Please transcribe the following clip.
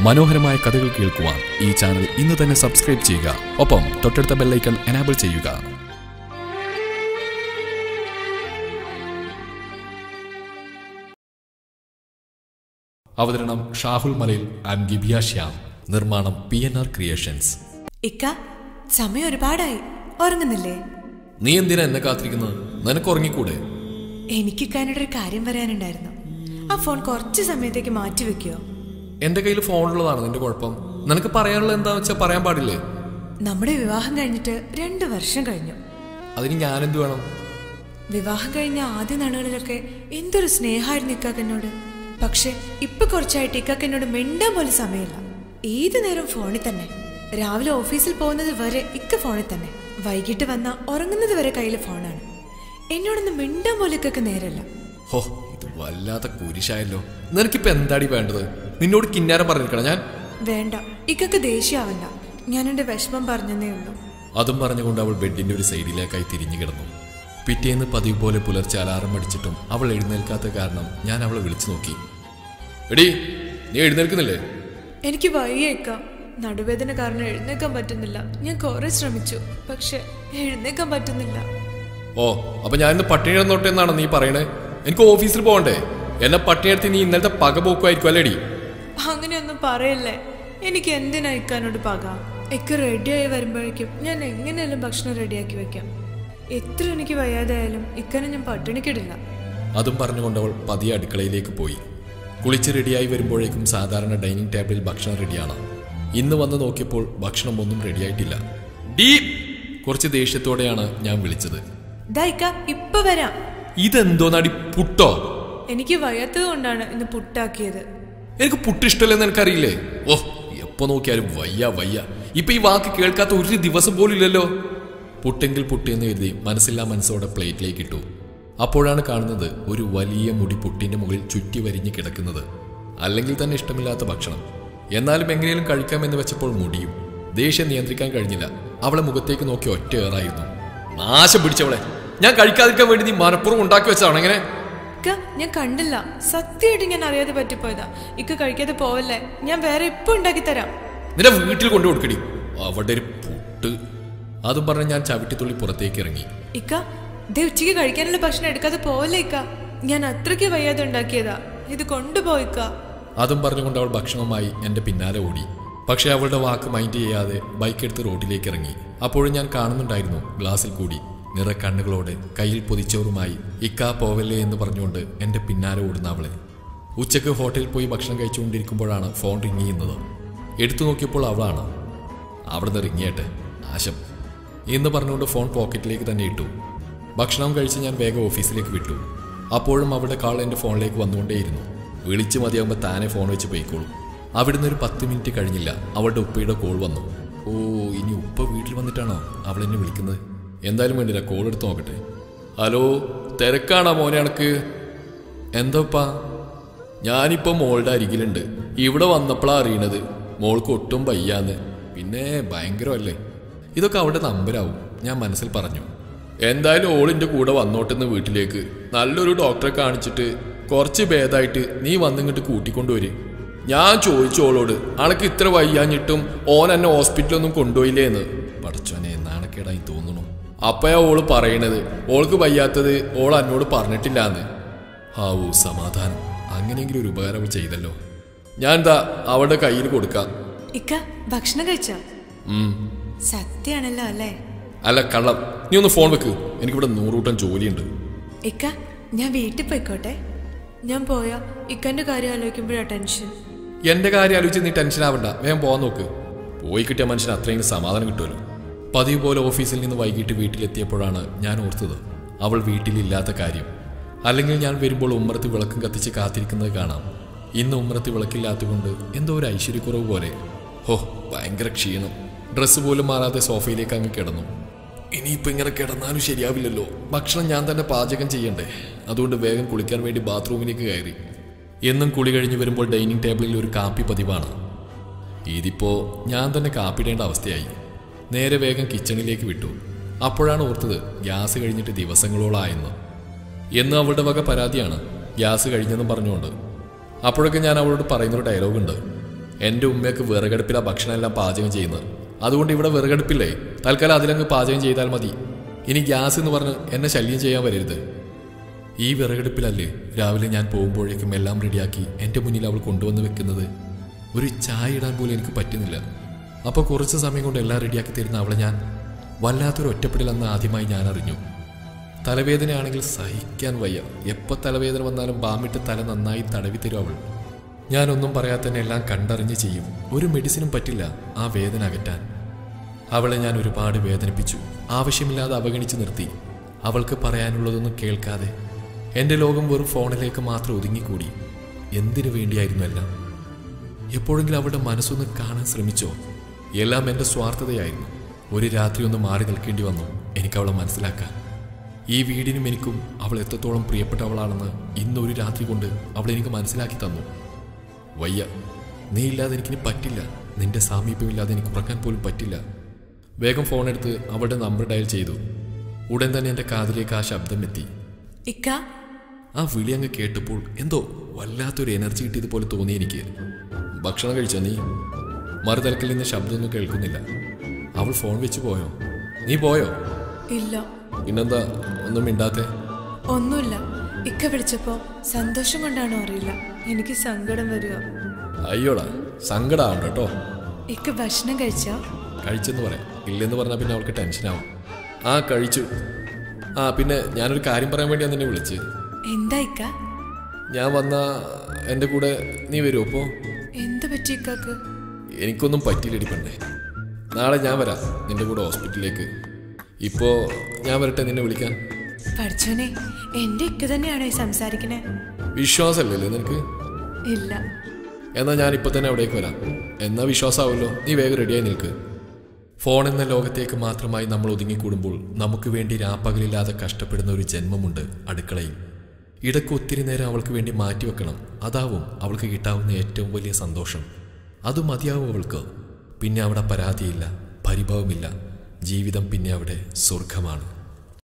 മനോഹരമായ കഥകൾ കേൾക്കുവാൻ ഈ ചാനൽ ഇന്ന് തന്നെ സബ്സ്ക്രൈബ് ചെയ്യുക ഒപ്പം തൊട്ടടുത്ത ബെല്ലൈക്കൺ എനാബിൾ ചെയ്യുക അവതരണം ഷാഹുൽ മലയിൽ ആൻഡ് ഗിബിയ ശ്യാം നിർമ്മാണം പി എൻ ആർ ക്രിയേഷൻസ് ഇക്ക സമയം ഒരുപാടായി ഉറങ്ങുന്നില്ലേ നീ എന്തിനാ എന്നെ കാത്തിരിക്കുന്നത് നിനക്ക് ഉറങ്ങിക്കൂടെ എനിക്ക് ഇക്കാനോട് ഒരു കാര്യം പറയാനുണ്ടായിരുന്നു ആ ഫോൺ കുറച്ച് സമയത്തേക്ക് മാറ്റി വെക്കുമോ എന്റെ കയ്യിൽ ഫോണുള്ളതാണ് നിന്റെ കുഴപ്പം നിനക്ക് പറയാനുള്ളത് എന്താ വെച്ചാൽ പറയാൻ പാടില്ലേ നമ്മുടെ വിവാഹം കഴിഞ്ഞിട്ട് രണ്ട് വർഷം കഴിഞ്ഞു അതിന് ഞാനെന്ത് വേണം വിവാഹം കഴിഞ്ഞ ആദ്യ നാളുകളിലൊക്കെ എന്തൊരു സ്നേഹമായിരുന്നു ഇക്കാക്കെന്നോട് പക്ഷെ ഇപ്പൊ കുറച്ചായിട്ട് ഇക്കാക്കെന്നോട് മിണ്ടാൻ പോലും സമയമില്ല ഏതു നേരം ഫോണിൽ തന്നെ രാവിലെ ഓഫീസിൽ പോകുന്നത് വരെ ഇക്ക ഫോണിൽ തന്നെ വൈകിട്ട് വന്ന ഉറങ്ങുന്നത് വരെ കയ്യിൽ ഫോണാണ് എന്നോടൊന്ന് മിണ്ടാൻ പോലും ഇക്കൊക്കെ നേരല്ല ഹോ ഇത് വല്ലാത്ത കുരിശായല്ലോ നിനക്കിപ്പോ എന്താടി വേണ്ടത് നിന്നോട് കിന്നാരം പറഞ്ഞിരിക്കണം ഞാൻ വേണ്ട ഇക്കൊക്കെ ദേഷ്യാവണ്ട ഞാൻ എന്റെ വിഷമം പറഞ്ഞതേ ഉള്ളൂ അതും പറഞ്ഞുകൊണ്ട് അവൾ ബെഡിന്റെ ഒരു സൈഡിലേക്കായി തിരിഞ്ഞു കിടന്നു പിറ്റേന്ന് പതിവ് പോലെ പുലർച്ചെ അലാറം അടിച്ചിട്ടും അവൾ എഴുന്നേൽക്കാത്ത കാരണം ഞാൻ അവളെ വിളിച്ചു നോക്കി എടി നീ എഴുന്നേൽക്കുന്നില്ലേ എനിക്ക് വയ്യേക്കാം നടുവേദന കാരണം എഴുന്നേക്കാൻ പറ്റുന്നില്ല ഞാൻ കുറെ ശ്രമിച്ചു പക്ഷെ എഴുന്നേക്കാൻ പറ്റുന്നില്ല ഓ അപ്പൊ ഞാൻ ഇന്ന് പട്ടിണി കിടന്നോട്ടെ എന്നാണ് നീ പറയണേ എനിക്ക് ഓഫീസിൽ പോകണ്ടേ എന്നെ പട്ടിണി എടുത്ത് നീ ഇന്നലത്തെ പക പോക്കുമായിരിക്കും അല്ലേടി അങ്ങനെയൊന്നും പറയല്ലേ എനിക്ക് എന്തിനാ ഇക്കാനോട് പക ഇക്ക റെഡിയായി വരുമ്പോഴേക്കും ഞാൻ എങ്ങനെയാലും ഭക്ഷണം റെഡിയാക്കി വെക്കാം എത്ര എനിക്ക് വയ്യാതായാലും ഇക്കനെ ഞാൻ പട്ടിണിക്കിടില്ല അതും പറഞ്ഞുകൊണ്ട് അവൾ പതിയെ അടുക്കളയിലേക്ക് പോയി കുളിച്ച് റെഡിയായി വരുമ്പോഴേക്കും സാധാരണ ഡൈനിങ് ടേബിളിൽ ഭക്ഷണം റെഡിയാണ് ഇന്ന് വന്ന് നോക്കിയപ്പോൾ ഭക്ഷണം ഒന്നും റെഡിയായിട്ടില്ല ഡീ കുറച്ച് ദേഷ്യത്തോടെയാണ് ഞാൻ വിളിച്ചത് ദാ ഇക്ക ഇപ്പൊ വരാം ഇതെന്തോ നടി പുട്ടോ എനിക്ക് വയ്യാത്തത് കൊണ്ടാണ് ഇന്ന് പുട്ടാക്കിയത് എനിക്ക് പുട്ട് ഇഷ്ടമല്ലെന്ന് എനിക്കറിയില്ലേ ഓ എപ്പോ നോക്കിയാലും വയ്യ വയ്യ ഇപ്പൊ ഈ വാക്ക് കേൾക്കാത്ത ഒരു ദിവസം പോലും ഇല്ലല്ലോ പുട്ടെങ്കിൽ പുട്ട് എന്ന് എഴുതി മനസ്സില്ലാ മനസ്സോടെ പ്ലേറ്റിലേക്ക് ഇട്ടു അപ്പോഴാണ് കാണുന്നത് ഒരു വലിയ മുടി പുട്ടിന്റെ മുകളിൽ ചുറ്റി വരിഞ്ഞ് കിടക്കുന്നത് അല്ലെങ്കിൽ തന്നെ ഇഷ്ടമില്ലാത്ത ഭക്ഷണം എന്നാലും എങ്ങനെയും കഴിക്കാമെന്ന് വെച്ചപ്പോൾ മുടിയും ദേഷ്യം നിയന്ത്രിക്കാൻ കഴിഞ്ഞില്ല അവളെ മുഖത്തേക്ക് നോക്കി ഒറ്റ ഏറായിരുന്നു നാശം പിടിച്ചവളെ ഞാൻ കഴിക്കാതിരിക്കാൻ വേണ്ടി നീ മനപ്പുറം ഉണ്ടാക്കി വെച്ചതാണ് എങ്ങനെ ഇക്ക ഞാൻ കണ്ടില്ല സത്യമായിട്ട് ഞാൻ അറിയാതെ പറ്റിപ്പോയതാ ഇക്ക കഴിക്കാതെ പോവല്ലേ ഞാൻ വേറെ ഇപ്പൊ ഉണ്ടാക്കി തരാം നിന്റെ വീട്ടിൽ കൊണ്ടു കൊടുക്കടി അവിടെ ഒരു പുട്ട് അതും പറഞ്ഞ് ഞാൻ ചവിട്ടിത്തുള്ളി പുറത്തേക്ക് ഇറങ്ങി ഇക്ക ദേ ഉച്ചയ്ക്ക് കഴിക്കാനുള്ള ഭക്ഷണം എടുക്കാതെ പോവല്ലേ ഇക്ക ഞാൻ അത്രയ്ക്ക് വയ്യാതെ ഉണ്ടാക്കിയതാ ഇത് കൊണ്ടുപോയിക്ക അതും പറഞ്ഞുകൊണ്ട് അവൾ ഭക്ഷണവുമായി എൻ്റെ പിന്നാലെ ഓടി പക്ഷേ അവളുടെ വാക്ക് മൈൻഡ് ചെയ്യാതെ ബൈക്ക് എടുത്ത് റോഡിലേക്ക് ഇറങ്ങി അപ്പോഴും ഞാൻ കാണുന്നുണ്ടായിരുന്നു ഗ്ലാസ്സിൽ കൂടി നിറ കണ്ണുകളോടെ കയ്യിൽ പൊതിച്ചോറുമായി ഇക്കാ പോവല്ലേ എന്ന് പറഞ്ഞുകൊണ്ട് എൻ്റെ പിന്നാലെ ഓടുന്ന അവളെ ഉച്ചക്ക് ഹോട്ടലിൽ പോയി ഭക്ഷണം കഴിച്ചുകൊണ്ടിരിക്കുമ്പോഴാണ് ഫോൺ റിങ് ചെയ്യുന്നത് എടുത്തു നോക്കിയപ്പോൾ അവളാണ് അവിടുന്ന് റിങ്ങിയട്ടെ ആശം എന്ന് പറഞ്ഞുകൊണ്ട് ഫോൺ പോക്കറ്റിലേക്ക് തന്നെ ഇട്ടു ഭക്ഷണം കഴിച്ച് ഞാൻ വേഗം ഓഫീസിലേക്ക് വിട്ടു അപ്പോഴും അവളുടെ കാൾ എൻ്റെ ഫോണിലേക്ക് വന്നുകൊണ്ടേയിരുന്നു വിളിച്ച് മതിയാകുമ്പോൾ താനെ ഫോൺ വെച്ച് പോയിക്കോളും അവിടുന്ന് ഒരു പത്ത് മിനിറ്റ് കഴിഞ്ഞില്ല അവളുടെ ഉപ്പയുടെ കോൾ വന്നു ഓ ഇനി ഉപ്പ വീട്ടിൽ വന്നിട്ടാണോ അവൾ എന്നെ വിളിക്കുന്നത് എന്തായാലും വേണ്ടില്ല കോൾ എടുത്ത് നോക്കട്ടെ ഹലോ തിരക്കാണോ മോനെ അണക്ക് എന്താപ്പാ ഞാനിപ്പോ മോളുടെ അരികിലുണ്ട് ഇവിടെ വന്നപ്പോഴാ അറിയണത് മോൾക്ക് ഒട്ടും വയ്യാന്ന് പിന്നെ ഭയങ്കരമല്ലേ ഇതൊക്കെ അവിടെ നമ്പരാവും ഞാൻ മനസ്സിൽ പറഞ്ഞു എന്തായാലും ഓളിന്റെ കൂടെ വന്നോട്ടെന്ന് വീട്ടിലേക്ക് നല്ലൊരു ഡോക്ടറെ കാണിച്ചിട്ട് കുറച്ച് ഭേദമായിട്ട് നീ വന്നിങ്ങോട്ട് കൂട്ടിക്കൊണ്ടുവര് ഞാൻ ചോദിച്ചു ഓളോട് ആൾക്ക് ഇത്ര വയ്യാഞ്ഞിട്ടും ഓൻ എന്നെ ഹോസ്പിറ്റലൊന്നും കൊണ്ടുപോയില്ലേന്ന് പഠിച്ചോനെ നാണക്കേടായി തോന്നുന്നു അപ്പയാ ഓള് പറയണത് ഓൾക്ക് വയ്യാത്തത് ഓൾ എന്നോട് പറഞ്ഞിട്ടില്ലാന്ന് ഹാവൂ സമാധാനം അങ്ങനെയെങ്കിലും ഒരു ഉപകാരം അവൾ ചെയ്തല്ലോ ഞാൻ എന്താ അവളുടെ കയ്യിൽ കൊടുക്കാം ഇക്ക ഭക്ഷണം കഴിച്ചോ ഉം. സത്യാണല്ലോ അല്ലേ അല്ല കള്ളം നീ ഒന്ന് ഫോൺ വെക്ക് എനിക്കിവിടെ നൂറൂട്ടം ജോലിയുണ്ട് ഇക്ക ഞാൻ വീട്ടിൽ പോയിക്കോട്ടെ ഞാൻ പോയാ ഇക്കന്റെ കാര്യം ആലോചിക്കുമ്പോഴാ ടെൻഷൻ എന്റെ കാര്യം ആലോചിച്ച് നീ ടെൻഷൻ ആവണ്ട വേഗം പോകാൻ നോക്ക് പോയി കിട്ടിയ മനുഷ്യന് അത്രയും സമാധാനം കിട്ടുമല്ലോ പതിവ് പോലെ ഓഫീസിൽ നിന്ന് വൈകിട്ട് വീട്ടിലെത്തിയപ്പോഴാണ് ഞാൻ ഓർത്തത് അവൾ വീട്ടിലില്ലാത്ത കാര്യം അല്ലെങ്കിൽ ഞാൻ വരുമ്പോൾ ഉമ്മറത്ത് വിളക്കും കത്തിച്ച് കാത്തിരിക്കുന്നത് കാണാം ഇന്ന് ഉമ്മറത്ത് വിളക്കില്ലാത്തതുകൊണ്ട് എന്തോ ഒരു ഐശ്വര്യക്കുറവ് പോലെ ഹോ ഭയങ്കര ക്ഷീണം ഡ്രസ്സ് പോലും മാറാതെ സോഫയിലേക്ക് അങ്ങ് കിടന്നു ഇനിയിപ്പോൾ ഇങ്ങനെ കിടന്നാലും ശരിയാവില്ലല്ലോ ഭക്ഷണം ഞാൻ തന്നെ പാചകം ചെയ്യണ്ടേ അതുകൊണ്ട് വേഗം കുളിക്കാൻ വേണ്ടി ബാത്റൂമിലേക്ക് കയറി എന്നും കുളി കഴിഞ്ഞ് വരുമ്പോൾ ഡൈനിങ് ടേബിളിൽ ഒരു കാപ്പി പതിവാണ് ഇതിപ്പോ ഞാൻ തന്നെ കാപ്പിടേണ്ട അവസ്ഥയായി നേരെ വേഗം കിച്ചണിലേക്ക് വിട്ടു അപ്പോഴാണ് ഓർത്തത് ഗ്യാസ് കഴിഞ്ഞിട്ട് ദിവസങ്ങളോളായെന്ന് എന്ന് അവളുടെ വക പരാതിയാണ് ഗ്യാസ് കഴിഞ്ഞെന്നും പറഞ്ഞുകൊണ്ട് അപ്പോഴൊക്കെ ഞാൻ അവളോട് പറയുന്നൊരു ഡയലോഗുണ്ട് എൻ്റെ ഉമ്മയൊക്കെ വിറകടുപ്പിലാണ് ഭക്ഷണം എല്ലാം പാചകം ചെയ്യുന്നത് അതുകൊണ്ട് ഇവിടെ വിറകടുപ്പില്ലേ തൽക്കാലം അതിലങ്ങ് പാചകം ചെയ്താൽ മതി ഇനി ഗ്യാസ് എന്ന് പറഞ്ഞ് എന്നെ ശല്യം ചെയ്യാൻ വരരുത് ഈ വിറകടുപ്പിലല്ലേ രാവിലെ ഞാൻ പോകുമ്പോഴേക്കും എല്ലാം റെഡിയാക്കി എൻ്റെ മുന്നിൽ അവൾ കൊണ്ടുവന്ന് വെക്കുന്നത് ഒരു ചായ ഇടാൻ പോലും എനിക്ക് പറ്റുന്നില്ല അപ്പോൾ കുറച്ച് സമയം കൊണ്ട് എല്ലാം റെഡിയാക്കി തരുന്ന അവളെ ഞാൻ വല്ലാത്തൊരു ഒറ്റപ്പെടലെന്ന് ആദ്യമായി ഞാൻ അറിഞ്ഞു തലവേദനയാണെങ്കിൽ സഹിക്കാൻ വയ്യ എപ്പോൾ തലവേദന വന്നാലും ബാമിട്ട് തല നന്നായി തടവി തരും അവൾ ഞാനൊന്നും പറയാതെ തന്നെ എല്ലാം കണ്ടറിഞ്ഞ് ചെയ്യും ഒരു മെഡിസിനും പറ്റില്ല ആ വേദന അകറ്റാൻ അവളെ ഞാൻ ഒരുപാട് വേദനിപ്പിച്ചു ആവശ്യമില്ലാതെ അവഗണിച്ചു നിർത്തി അവൾക്ക് പറയാനുള്ളതൊന്നും കേൾക്കാതെ എൻ്റെ ലോകം വെറും ഫോണിലേക്ക് മാത്രം ഒതുങ്ങിക്കൂടി എന്തിനു വേണ്ടിയായിരുന്നു എല്ലാം എപ്പോഴെങ്കിലും അവളുടെ മനസ്സൊന്ന് കാണാൻ ശ്രമിച്ചോ എല്ലാം എൻ്റെ സ്വാർത്ഥതയായിരുന്നു ഒരു രാത്രി ഒന്ന് മാറി നിൽക്കേണ്ടി വന്നു എനിക്ക് അവളെ മനസ്സിലാക്കാൻ ഈ വീടിനും എനിക്കും അവൾ എത്രത്തോളം പ്രിയപ്പെട്ടവളാണെന്ന് ഇന്നൊരു രാത്രി കൊണ്ട് അവൾ എനിക്ക് മനസ്സിലാക്കി തന്നു വയ്യ നീ ഇല്ലാതെ എനിക്കിനി പറ്റില്ല നിന്റെ സാമീപ്യമില്ലാതെ എനിക്ക് ഉറക്കാൻ പോലും പറ്റില്ല വേഗം ഫോൺ എടുത്ത് അവളുടെ നമ്പർ ഡയൽ ചെയ്തു ഉടൻ തന്നെ എൻ്റെ കാതിലേക്ക് ആ ശബ്ദം എത്തി ഇക്ക ആ വിളി അങ്ങ് കേട്ടപ്പോൾ എന്തോ വല്ലാത്തൊരു എനർജി കിട്ടിയതുപോലെ തോന്നി എനിക്ക് ഭക്ഷണം കഴിച്ചോ നീ മറുതലക്കിൽ നിന്ന് ശബ്ദമൊന്നും കേൾക്കുന്നില്ല അവൾ ഫോൺ വെച്ച് പോയോ നീ പോയോ ഇല്ല പിന്നെന്താ ഒന്നും മിണ്ടാത്തെ ഒന്നുമില്ല ഇക്ക വിളിച്ചപ്പോ സന്തോഷം കൊണ്ടാണോ അറിയില്ല എനിക്ക് സങ്കടം വരിക അയ്യോടാ സങ്കടമാവണ്ട കേട്ടോ ഇക്ക ഭക്ഷണം കഴിച്ചോ കഴിച്ചെന്ന് പറയാം ഇല്ലെന്ന് പറഞ്ഞാൽ പിന്നെ അവൾക്ക് ടെൻഷനാവും ആ കഴിച്ചു ആ പിന്നെ ഞാനൊരു കാര്യം പറയാൻ വേണ്ടിയാണ് നിന്നെ വിളിച്ച് എന്താ ഇക്ക ഞാൻ വന്ന എൻ്റെ കൂടെ നീ വരുമോ അപ്പോൾ എന്ത് പറ്റി ഇക്കാക്ക് എനിക്കൊന്നും പറ്റിയില്ലടി പെണ്ണേ നാളെ ഞാൻ വരാം നിന്റെ കൂടെ ഹോസ്പിറ്റലിലേക്ക് ഇപ്പോൾ ഞാൻ വരട്ടെ നിന്നെ വിളിക്കാൻ പഠിച്ചോനെ എന്റെ ഇക്ക തന്നെയാണോ ഈ സംസാരിക്കണേ വിശ്വാസമല്ലല്ലേ നിനക്ക് ഇല്ല എന്നാൽ ഞാൻ ഇപ്പം തന്നെ അവിടേക്ക് വരാം എന്നാൽ വിശ്വാസമാവുമല്ലോ നീ വേഗം റെഡിയായി നിൽക്ക് ഫോൺ എന്ന ലോകത്തേക്ക് മാത്രമായി നമ്മൾ ഒതുങ്ങിക്കൂടുമ്പോൾ നമുക്ക് വേണ്ടി രാപ്പകലില്ലാതെ കഷ്ടപ്പെടുന്ന ഒരു ജന്മമുണ്ട് അടുക്കളയിൽ ഇടയ്ക്ക് ഒത്തിരി നേരം അവൾക്ക് വേണ്ടി മാറ്റിവെക്കണം അതാവും അവൾക്ക് കിട്ടാവുന്ന ഏറ്റവും വലിയ സന്തോഷം അത് മതിയാവും അവൾക്ക് പിന്നെ അവിടെ പരാതിയില്ല പരിഭവമില്ല ജീവിതം പിന്നെ അവിടെ സ്വർഗമാണ്